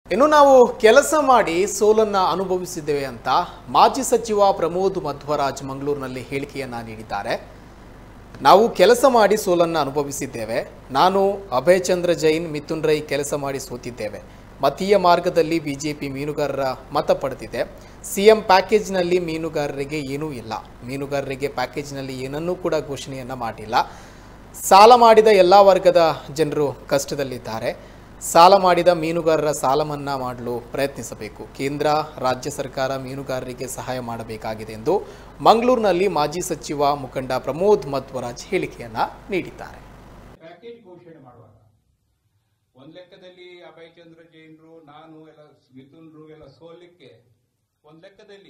ಇನ್ನು ನಾವು ಕೆಲಸ ಮಾಡಿ ಸೋಲನ್ನ ಅನುಭವಿಸಿದ್ದೇವೆ ಅಂತ ಮಾಜಿ ಸಚಿವ ಪ್ರಮೋದ್ ಮಧ್ವರಾಜ್ ಮಂಗಳೂರಿನಲ್ಲಿ ಹೇಳಿಕೆಯನ್ನ ನೀಡಿದ್ದಾರೆ ನಾವು ಕೆಲಸ ಮಾಡಿ ಸೋಲನ್ನು ಅನುಭವಿಸಿದ್ದೇವೆ ನಾನು ಅಭಯ್ ಚಂದ್ರ ಜೈನ್ ಮಿಥುನ್ ರೈ ಕೆಲಸ ಮಾಡಿ ಸೋತಿದ್ದೇವೆ ಮತೀಯ ಮಾರ್ಗದಲ್ಲಿ ಬಿಜೆಪಿ ಮೀನುಗಾರರ ಮತ ಪಡೆದಿದೆ ಸಿಎಂ ಪ್ಯಾಕೇಜ್ನಲ್ಲಿ ಮೀನುಗಾರರಿಗೆ ಏನೂ ಇಲ್ಲ ಮೀನುಗಾರರಿಗೆ ಪ್ಯಾಕೇಜ್ನಲ್ಲಿ ಏನನ್ನೂ ಕೂಡ ಘೋಷಣೆಯನ್ನ ಮಾಡಿಲ್ಲ ಸಾಲ ಮಾಡಿದ ಎಲ್ಲ ವರ್ಗದ ಜನರು ಕಷ್ಟದಲ್ಲಿದ್ದಾರೆ ಸಾಲ ಮಾಡಿದ ಮೀನುಗಾರರ ಸಾಲ ಮನ್ನಾ ಮಾಡಲು ಪ್ರಯತ್ನಿಸಬೇಕು ಕೇಂದ್ರ ರಾಜ್ಯ ಸರ್ಕಾರ ಮೀನುಗಾರರಿಗೆ ಸಹಾಯ ಮಾಡಬೇಕಾಗಿದೆ ಎಂದು ಮಂಗಳೂರಿನಲ್ಲಿ ಮಾಜಿ ಸಚಿವ ಮುಖಂಡ ಪ್ರಮೋದ್ ಮಧ್ವರಾಜ್ ಹೇಳಿಕೆಯನ್ನ ನೀಡಿದ್ದಾರೆ ಪ್ಯಾಕೇಜ್ ಘೋಷಣೆ ಮಾಡುವಾಗ ಒಂದ್ ಲೆಕ್ಕದಲ್ಲಿ ಅಭಯ್ ಚಂದ್ರ ಜೈನರು ನಾನು ಎಲ್ಲ ಮಿಥುನ್ರು ಎಲ್ಲ ಸೋಲಿಕ್ಕೆ ಒಂದ್ ಲೆಕ್ಕದಲ್ಲಿ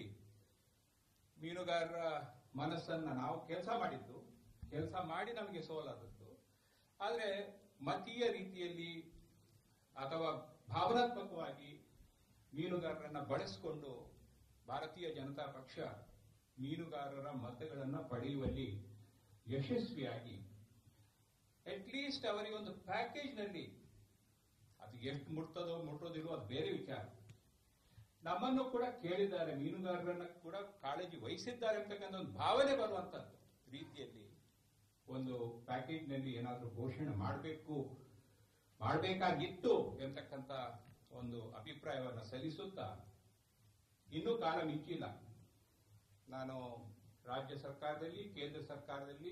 ಮೀನುಗಾರರ ಮನಸ್ಸನ್ನ ನಾವು ಕೆಲಸ ಮಾಡಿದ್ದು ಕೆಲಸ ಮಾಡಿ ನಮಗೆ ಸೋಲಾದದ್ದು ಆದ್ರೆ ಮತೀಯ ರೀತಿಯಲ್ಲಿ ಅಥವಾ ಭಾವನಾತ್ಮಕವಾಗಿ ಮೀನುಗಾರರನ್ನ ಬಳಸಿಕೊಂಡು ಭಾರತೀಯ ಜನತಾ ಪಕ್ಷ ಮೀನುಗಾರರ ಮತಗಳನ್ನ ಪಡೆಯುವಲ್ಲಿ ಯಶಸ್ವಿಯಾಗಿ ಅಟ್ಲೀಸ್ಟ್ ಅವರಿಗೆ ಒಂದು ಪ್ಯಾಕೇಜ್ ನಲ್ಲಿ ಅದು ಎಷ್ಟು ಮುಟ್ತದೋ ಮುಟ್ಟೋದಿಲ್ವೋ ಅದು ಬೇರೆ ವಿಚಾರ ನಮ್ಮನ್ನು ಕೂಡ ಕೇಳಿದ್ದಾರೆ ಮೀನುಗಾರರನ್ನ ಕೂಡ ಕಾಳಜಿ ವಹಿಸಿದ್ದಾರೆ ಅಂತಕ್ಕಂಥ ಒಂದು ಭಾವನೆ ಬರುವಂತದ್ದು ರೀತಿಯಲ್ಲಿ ಒಂದು ಪ್ಯಾಕೇಜ್ ನಲ್ಲಿ ಏನಾದರೂ ಘೋಷಣೆ ಮಾಡಬೇಕು ಮಾಡಬೇಕಾಗಿತ್ತು ಎಂತಕ್ಕಂಥ ಒಂದು ಅಭಿಪ್ರಾಯವನ್ನು ಸಲ್ಲಿಸುತ್ತಾ ಇನ್ನೂ ಕಾಲ ಮಿಂಚಿಲ್ಲ ನಾನು ರಾಜ್ಯ ಸರ್ಕಾರದಲ್ಲಿ ಕೇಂದ್ರ ಸರ್ಕಾರದಲ್ಲಿ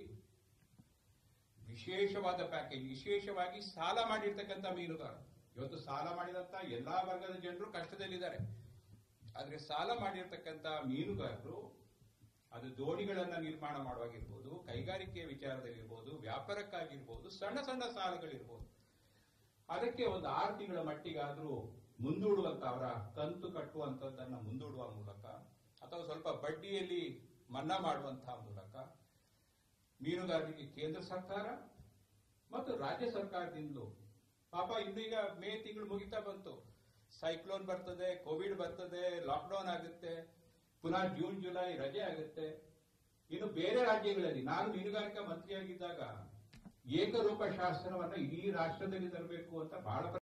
ವಿಶೇಷವಾದ ಪ್ಯಾಕೇಜ್ ವಿಶೇಷವಾಗಿ ಸಾಲ ಮಾಡಿರ್ತಕ್ಕಂಥ ಮೀನುಗಾರ ಇವತ್ತು ಸಾಲ ಮಾಡಿದಂತ ಎಲ್ಲಾ ವರ್ಗದ ಜನರು ಕಷ್ಟದಲ್ಲಿದ್ದಾರೆ ಆದ್ರೆ ಸಾಲ ಮಾಡಿರ್ತಕ್ಕಂಥ ಮೀನುಗಾರರು ಅದು ದೋಣಿಗಳನ್ನ ನಿರ್ಮಾಣ ಮಾಡುವಾಗಿರ್ಬೋದು ಕೈಗಾರಿಕೆಯ ವಿಚಾರದಲ್ಲಿರ್ಬೋದು ವ್ಯಾಪಾರಕ್ಕಾಗಿರ್ಬೋದು ಸಣ್ಣ ಸಣ್ಣ ಸಾಲಗಳಿರ್ಬೋದು ಅದಕ್ಕೆ ಒಂದು ಆರು ತಿಂಗಳ ಮಟ್ಟಿಗಾದ್ರೂ ಮುಂದೂಡುವಂತ ಅವರ ಕಂತು ಕಟ್ಟುವಂತದ್ದನ್ನ ಮುಂದೂಡುವ ಮೂಲಕ ಅಥವಾ ಸ್ವಲ್ಪ ಬಡ್ಡಿಯಲ್ಲಿ ಮನ್ನಾ ಮಾಡುವಂತಹ ಮೂಲಕ ಮೀನುಗಾರರಿಗೆ ಕೇಂದ್ರ ಸರ್ಕಾರ ಮತ್ತು ರಾಜ್ಯ ಸರ್ಕಾರದಿಂದಲೂ ಪಾಪ ಇನ್ನು ಈಗ ಮೇ ತಿಂಗಳು ಮುಗಿತಾ ಬಂತು ಸೈಕ್ಲೋನ್ ಬರ್ತದೆ ಕೋವಿಡ್ ಬರ್ತದೆ ಲಾಕ್ಡೌನ್ ಆಗುತ್ತೆ ಪುನಃ ಜೂನ್ ಜುಲೈ ರಜೆ ಆಗುತ್ತೆ ಇನ್ನು ಬೇರೆ ರಾಜ್ಯಗಳಲ್ಲಿ ನಾನು ಮೀನುಗಾರಿಕಾ ಮಂತ್ರಿಯಾಗಿದ್ದಾಗ ಏಕರೂಪ ಶಾಸನವನ್ನ ಇಡೀ ರಾಷ್ಟ್ರದಲ್ಲಿ ತರಬೇಕು ಅಂತ ಬಹಳ